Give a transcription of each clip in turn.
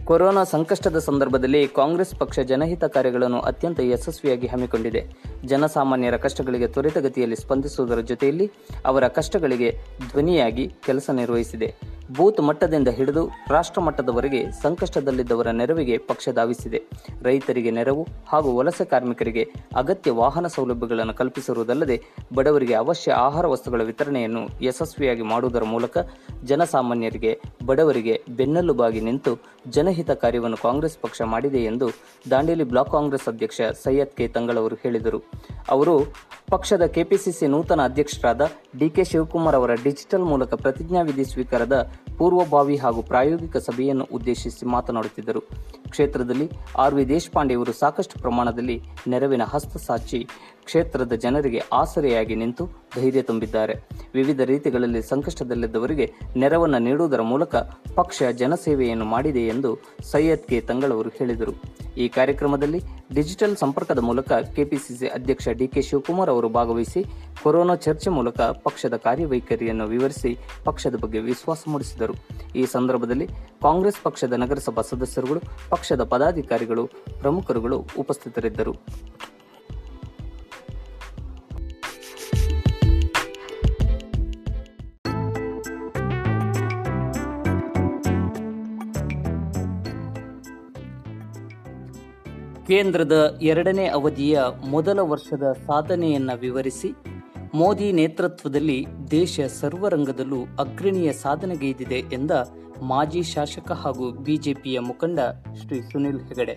corona ಸಂಕಷ್ಟದ ಸಂದರ್ಭದಲ್ಲಿ ಕಾಂಗ್ರೆಸ್ ಪಕ್ಷ ಜನಹಿತ ಕಾರ್ಯಗಳನ್ನು ಅತ್ಯಂತ ಯಶಸ್ವಿಯಾಗಿ ಹಮ್ಮಿಕೊಂಡಿದೆ ಜನಸಾಮಾನ್ಯರ ಕಷ್ಟಗಳಿಗೆ ತ್ವರಿತಗತಿಯಲ್ಲಿ ಸ್ಪಂದಿಸುವುದರ ಜೊತೆಯಲ್ಲಿ ಅವರ ಕಷ್ಟಗಳಿಗೆ ಧ್ವನಿಯಾಗಿ ಕೆಲಸ ನಿರ್ವಹಿಸಿದೆ ಬೂತ್ ಮಟ್ಟದಿಂದ ಹಿಡಿದು ರಾಷ್ಟ್ರ ಮಟ್ಟದವರೆಗೆ ಸಂಕಷ್ಟದಲ್ಲಿದ್ದವರ ನೆರವಿಗೆ ಪಕ್ಷ ಧಾವಿಸಿದೆ ರೈತರಿಗೆ ನೆರವು ಹಾಗೂ ವಲಸೆ ಕಾರ್ಮಿಕರಿಗೆ ಅಗತ್ಯ ವಾಹನ ಸೌಲಭ್ಯಗಳನ್ನು ಕಲ್ಪಿಸಿರುವುದಲ್ಲದೆ ಬಡವರಿಗೆ ಅವಶ್ಯ ಆಹಾರ ವಸ್ತುಗಳ ವಿತರಣೆಯನ್ನು ಯಶಸ್ವಿಯಾಗಿ ಮಾಡುವುದರ ಮೂಲಕ ಜನಸಾಮಾನ್ಯರಿಗೆ ಬಡವರಿಗೆ ಬೆನ್ನೆಲುಬಾಗಿ ನಿಂತು ಜನಹಿತ ಕಾರ್ಯವನ್ನು ಕಾಂಗ್ರೆಸ್ ಪಕ್ಷ ಮಾಡಿದೆ ಎಂದು ದಾಂಡೇಲಿ ಬ್ಲಾಕ್ ಕಾಂಗ್ರೆಸ್ ಅಧ್ಯಕ್ಷ ಸೈಯದ್ ಕೆ ತಂಗಳ್ ಅವರು ಹೇಳಿದರು ಅವರು ಪಕ್ಷದ ಕೆಪಿಸಿಸಿ ನೂತನ ಅಧ್ಯಕ್ಷರಾದ ಡಿಕೆ ಶಿವಕುಮಾರ್ ಅವರ ಡಿಜಿಟಲ್ ಮೂಲಕ ಪ್ರತಿಜ್ಞಾವಿಧಿ ಸ್ವೀಕಾರದ ಪೂರ್ವಭಾವಿ ಹಾಗೂ ಪ್ರಾಯೋಗಿಕ ಸಭೆಯನ್ನು ಉದ್ದೇಶಿಸಿ ಮಾತನಾಡುತ್ತಿದ್ದರು ಕ್ಷೇತ್ರದಲ್ಲಿ ಆರ್ ವಿ ದೇಶಪಾಂಡೆ ಅವರು ಸಾಕಷ್ಟು ಪ್ರಮಾಣದಲ್ಲಿ ನೆರವಿನ ಹಸ್ತ ಸಾಚಿ ಕ್ಷೇತ್ರದ ಜನರಿಗೆ ಆಸರೆಯಾಗಿ ನಿಂತು ಧೈರ್ಯ ತುಂಬಿದ್ದಾರೆ ವಿವಿಧ ರೀತಿಗಳಲ್ಲಿ ಸಂಕಷ್ಟದಲ್ಲಿದ್ದವರಿಗೆ ನೆರವನ್ನು ನೀಡುವುದರ ಮೂಲಕ ಪಕ್ಷ ಜನಸೇವೆಯನ್ನು ಮಾಡಿದೆ ಎಂದು ಸೈಯದ್ ಕೆ ತಂಗಳ್ ಅವರು ಹೇಳಿದರು ಈ ಕಾರ್ಯಕ್ರಮದಲ್ಲಿ ಡಿಜಿಟಲ್ ಸಂಪರ್ಕದ ಮೂಲಕ ಕೆಪಿಸಿಸಿ ಅಧ್ಯಕ್ಷ ಡಿಕೆ ಶಿವಕುಮಾರ್ ಅವರು ಭಾಗವಹಿಸಿ ಕೊರೋನಾ ಚರ್ಚೆ ಮೂಲಕ ಪಕ್ಷದ ಕಾರ್ಯವೈಖರಿಯನ್ನು ವಿವರಿಸಿ ಪಕ್ಷದ ಬಗ್ಗೆ ವಿಶ್ವಾಸ ಮೂಡಿಸಿದರು ಈ ಸಂದರ್ಭದಲ್ಲಿ ಕಾಂಗ್ರೆಸ್ ಪಕ್ಷದ ನಗರಸಭಾ ಸದಸ್ಯರುಗಳು ಪಕ್ಷದ ಪದಾಧಿಕಾರಿಗಳು ಪ್ರಮುಖರುಗಳು ಉಪಸ್ಥಿತರಿದ್ದರು ಕೇಂದ್ರದ ಎರಡನೇ ಅವಧಿಯ ಮೊದಲ ವರ್ಷದ ಸಾಧನೆಯನ್ನ ವಿವರಿಸಿ ಮೋದಿ ನೇತೃತ್ವದಲ್ಲಿ ದೇಶ ಸರ್ವರಂಗದಲ್ಲೂ ಅಗ್ರಣೀಯ ಸಾಧನೆಗೈದಿದೆ ಎಂದ ಮಾಜಿ ಶಾಸಕ ಹಾಗೂ ಬಿಜೆಪಿಯ ಮುಖಂಡ ಶ್ರೀ ಸುನಿಲ್ ಹೆಗಡೆ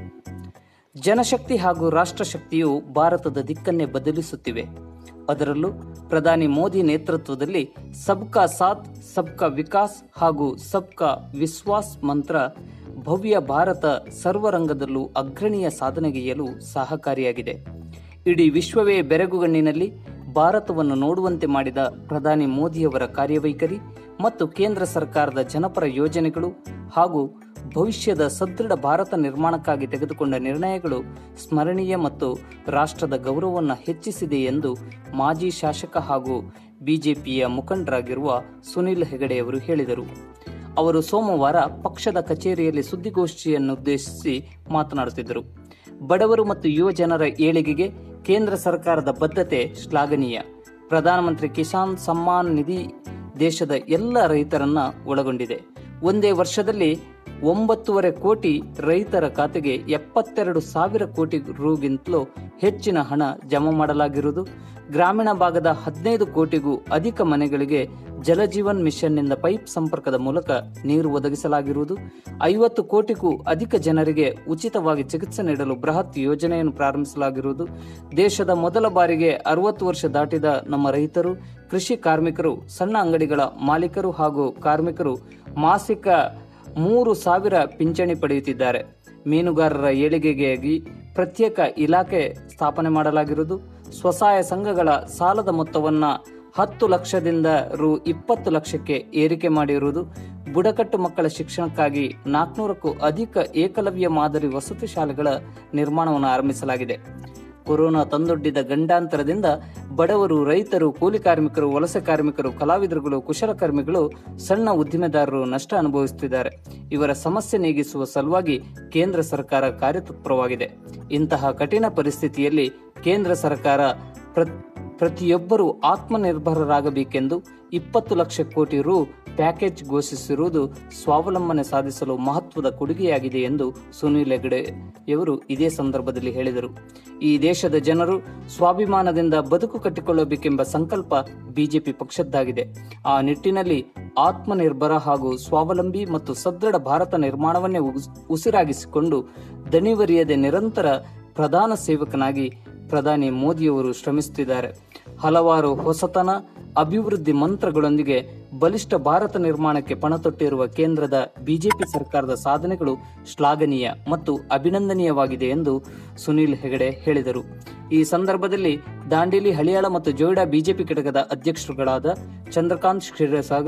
ಜನಶಕ್ತಿ ಹಾಗೂ ರಾಷ್ಟ್ರಶಕ್ತಿಯು ಭಾರತದ ದಿಕ್ಕನ್ನೇ ಬದಲಿಸುತ್ತಿವೆ ಅದರಲ್ಲೂ ಪ್ರಧಾನಿ ಮೋದಿ ನೇತೃತ್ವದಲ್ಲಿ ಸಬ್ಕಾ ಸಾಥ್ ಸಬ್ಕಾ ವಿಕಾಸ್ ಹಾಗೂ ಸಬ್ಕಾ ವಿಶ್ವಾಸ್ ಮಂತ್ರ ಭವ್ಯ ಭಾರತ ಸರ್ವರಂಗದಲ್ಲೂ ಅಗ್ರಣೀಯ ಸಾಧನೆಗೈಯಲು ಸಹಕಾರಿಯಾಗಿದೆ ಇಡೀ ವಿಶ್ವವೇ ಬೆರಗುಗಣ್ಣಿನಲ್ಲಿ ಭಾರತವನ್ನು ನೋಡುವಂತೆ ಮಾಡಿದ ಪ್ರಧಾನಿ ಮೋದಿಯವರ ಕಾರ್ಯವೈಖರಿ ಮತ್ತು ಕೇಂದ್ರ ಸರ್ಕಾರದ ಜನಪರ ಯೋಜನೆಗಳು ಹಾಗೂ ಭವಿಷ್ಯದ ಸದೃಢ ಭಾರತ ನಿರ್ಮಾಣಕ್ಕಾಗಿ ತೆಗೆದುಕೊಂಡ ನಿರ್ಣಯಗಳು ಸ್ಮರಣೀಯ ಮತ್ತು ರಾಷ್ಟ್ರದ ಗೌರವವನ್ನು ಹೆಚ್ಚಿಸಿದೆ ಎಂದು ಮಾಜಿ ಶಾಸಕ ಹಾಗೂ ಬಿಜೆಪಿಯ ಮುಖಂಡರಾಗಿರುವ ಸುನಿಲ್ ಹೆಗಡೆಯವರು ಹೇಳಿದರು ಅವರು ಸೋಮವಾರ ಪಕ್ಷದ ಕಚೇರಿಯಲ್ಲಿ ಸುದ್ದಿಗೋಷ್ಠಿಯನ್ನುದ್ದೇಶಿಸಿ ಮಾತನಾಡುತ್ತಿದ್ದರು ಬಡವರು ಮತ್ತು ಯುವ ಜನರ ಏಳಿಗೆಗೆ ಕೇಂದ್ರ ಸರ್ಕಾರದ ಬದ್ಧತೆ ಶ್ಲಾಘನೀಯ ಪ್ರಧಾನಮಂತ್ರಿ ಕಿಸಾನ್ ಸಮ್ಮಾನ್ ನಿಧಿ ದೇಶದ ಎಲ್ಲ ರೈತರನ್ನ ಒಳಗೊಂಡಿದೆ ಒಂದೇ ವರ್ಷದಲ್ಲಿ ಒಂಬತ್ತೂವರೆ ಕೋಟಿ ರೈತರ ಖಾತೆಗೆ ಎಪ್ಪತ್ತೆರಡು ಸಾವಿರ ಕೋಟಿ ರೂಗಿಂತಲೂ ಹೆಚ್ಚಿನ ಹಣ ಜಮಾ ಮಾಡಲಾಗಿರುವುದು ಗ್ರಾಮೀಣ ಭಾಗದ ಹದಿನೈದು ಕೋಟಿಗೂ ಅಧಿಕ ಮನೆಗಳಿಗೆ ಜಲಜೀವನ್ ಮಿಷನ್ನಿಂದ ಪೈಪ್ ಸಂಪರ್ಕದ ಮೂಲಕ ನೀರು ಒದಗಿಸಲಾಗಿರುವುದು ಐವತ್ತು ಕೋಟಿಗೂ ಅಧಿಕ ಜನರಿಗೆ ಉಚಿತವಾಗಿ ಚಿಕಿತ್ಸೆ ನೀಡಲು ಬೃಹತ್ ಯೋಜನೆಯನ್ನು ಪ್ರಾರಂಭಿಸಲಾಗಿರುವುದು ದೇಶದ ಮೊದಲ ಬಾರಿಗೆ ಅರವತ್ತು ವರ್ಷ ದಾಟಿದ ನಮ್ಮ ರೈತರು ಕೃಷಿ ಕಾರ್ಮಿಕರು ಸಣ್ಣ ಅಂಗಡಿಗಳ ಮಾಲೀಕರು ಹಾಗೂ ಕಾರ್ಮಿಕರು ಮಾಸಿಕ ಮೂರು ಸಾವಿರ ಪಿಂಚಣಿ ಪಡೆಯುತ್ತಿದ್ದಾರೆ ಮೀನುಗಾರರ ಏಳಿಗೆಗಾಗಿ ಪ್ರತ್ಯೇಕ ಇಲಾಖೆ ಸ್ಥಾಪನೆ ಮಾಡಲಾಗಿರುವುದು ಸ್ವಸಹಾಯ ಸಂಘಗಳ ಸಾಲದ ಮೊತ್ತವನ್ನ ಹತ್ತು ಲಕ್ಷದಿಂದ ರು ಇಪ್ಪತ್ತು ಲಕ್ಷಕ್ಕೆ ಏರಿಕೆ ಮಾಡಿರುವುದು ಬುಡಕಟ್ಟು ಮಕ್ಕಳ ಶಿಕ್ಷಣಕ್ಕಾಗಿ ನಾಲ್ಕುನೂರಕ್ಕೂ ಅಧಿಕ ಏಕಲವ್ಯ ಮಾದರಿ ವಸತಿ ಶಾಲೆಗಳ ನಿರ್ಮಾಣವನ್ನು ಆರಂಭಿಸಲಾಗಿದೆ ಕೊರೋನಾ ತಂದೊಡ್ಡಿದ ಗಂಡಾಂತರದಿಂದ ಬಡವರು ರೈತರು ಕೂಲಿ ಕಾರ್ಮಿಕರು ವಲಸೆ ಕಾರ್ಮಿಕರು ಕಲಾವಿದರುಗಳು ಕುಶಲಕರ್ಮಿಗಳು ಸಣ್ಣ ಉದ್ದಿಮೆದಾರರು ನಷ್ಟ ಅನುಭವಿಸುತ್ತಿದ್ದಾರೆ ಇವರ ಸಮಸ್ಯೆ ನೀಗಿಸುವ ಸಲುವಾಗಿ ಕೇಂದ್ರ ಸರ್ಕಾರ ಕಾರ್ಯತತ್ಪರವಾಗಿದೆ ಇಂತಹ ಕಠಿಣ ಪರಿಸ್ಥಿತಿಯಲ್ಲಿ ಕೇಂದ್ರ ಸರ್ಕಾರ ಪ್ರ- ಪ್ರತಿಯೊಬ್ಬರೂ ಆತ್ಮನಿರ್ಭರರಾಗಬೇಕೆಂದು ಇಪ್ಪತ್ತು ಲಕ್ಷ ಕೋಟಿ ರು ಪ್ಯಾಕೇಜ್ ಘೋಷಿಸಿರುವುದು ಸ್ವಾವಲಂಬನೆ ಸಾಧಿಸಲು ಮಹತ್ವದ ಕೊಡುಗೆಯಾಗಿದೆ ಎಂದು ಸುನೀಲ್ ಹೆಗಡೆಯವರು ಇದೇ ಸಂದರ್ಭದಲ್ಲಿ ಹೇಳಿದರು ಈ ದೇಶದ ಜನರು ಸ್ವಾಭಿಮಾನದಿಂದ ಬದುಕು ಕಟ್ಟಿಕೊಳ್ಳಬೇಕೆಂಬ ಸಂಕಲ್ಪ ಬಿಜೆಪಿ ಪಕ್ಷದ್ದಾಗಿದೆ ಆ ನಿಟ್ಟಿನಲ್ಲಿ ಆತ್ಮನಿರ್ಭರ ಹಾಗೂ ಸ್ವಾವಲಂಬಿ ಮತ್ತು ಸದೃಢ ಭಾರತ ನಿರ್ಮಾಣವನ್ನೇ ಉಸ್- ಉಸಿರಾಗಿಸಿಕೊಂಡು ದಣಿವರಿಯದೆ ನಿರಂತರ ಪ್ರಧಾನ ಸೇವಕನಾಗಿ ಪ್ರಧಾನಿ ಮೋದಿಯವರು ಶ್ರಮಿಸುತ್ತಿದ್ದಾರೆ ಹಲವಾರು ಹೊಸತನ ಅಭಿವೃದ್ಧಿ ಮಂತ್ರಗಳೊಂದಿಗೆ ಬಲಿಷ್ಠ ಭಾರತ ನಿರ್ಮಾಣಕ್ಕೆ ಪಣತೊಟ್ಟಿರುವ ಕೇಂದ್ರದ ಬಿಜೆಪಿ ಸರ್ಕಾರದ ಸಾಧನೆಗಳು ಶ್ಲಾಘನೀಯ ಮತ್ತು ಅಭಿನಂದನೀಯವಾಗಿದೆ ಎಂದು ಸುನೀಲ್ ಹೆಗಡೆ ಹೇಳಿದರು ಈ ಸಂದರ್ಭದಲ್ಲಿ ದಾಂಡೇಲಿ ಹಳಿಯಾಳ ಮತ್ತು ಜೋಯಿಡಾ ಬಿಜೆಪಿ ಘಟಕದ ಅಧ್ಯಕ್ಷರುಗಳಾದ ಚಂದ್ರಕಾಂತ್ ಕ್ಷೀರಸಾಗರ್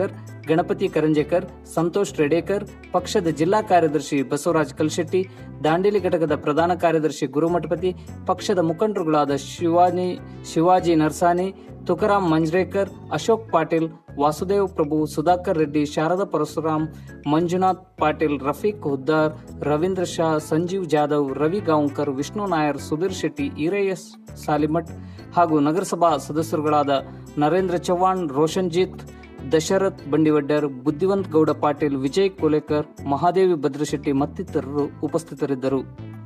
ಗಣಪತಿ ಕರಂಜೇಕರ್ ಸಂತೋಷ್ ರೆಡೇಕರ್ ಪಕ್ಷದ ಜಿಲ್ಲಾ ಕಾರ್ಯದರ್ಶಿ ಬಸವರಾಜ್ ಕಲ್ಶೆಟ್ಟಿ ದಾಂಡೇಲಿ ಘಟಕದ ಪ್ರಧಾನ ಕಾರ್ಯದರ್ಶಿ ಗುರುಮಠಪತಿ ಪಕ್ಷದ ಮುಖಂಡರುಗಳಾದ ಶಿವಾನಿ ಶಿವಾಜಿ ನರ್ಸಾನಿ ತುಕಾರಾಂ ಮಂಜ್ರೇಕರ್ ಅಶೋಕ್ ಪಾಟೀಲ್ ವಾಸುದೇವ್ ಪ್ರಭು ಸುಧಾಕರ್ ರೆಡ್ಡಿ ಶಾರದಾ ಪರಶುರಾಮ್ ಮಂಜುನಾಥ್ ಪಾಟೀಲ್ ರಫೀಕ್ ಹುದ್ದಾರ್ ರವೀಂದ್ರ ಶಾ ಸಂಜೀವ್ ಜಾಧವ್ ರವಿ ಗಾಂವ್ಕರ್ ವಿಷ್ಣು ನಾಯರ್ ಸುಧೀರ್ ಶೆಟ್ಟಿ ಈರಯ್ಯ ಸಾಲಿಮಠ್ ಹಾಗೂ ನಗರಸಭಾ ಸದಸ್ಯರುಗಳಾದ ನರೇಂದ್ರ ಚವ್ಹಾಣ್ ರೋಷನ್ಜಿತ್ ದಶರಥ್ ಬಂಡಿವಡ್ಡರ್ ಬುದ್ಧಿವಂತ್ ಗೌಡ ಪಾಟೀಲ್ ವಿಜಯ್ ಕೋಲೇಕರ್ ಮಹಾದೇವಿ ಭದ್ರಶೆಟ್ಟಿ ಮತ್ತಿತರರು ಉಪಸ್ಥಿತರಿದ್ದರು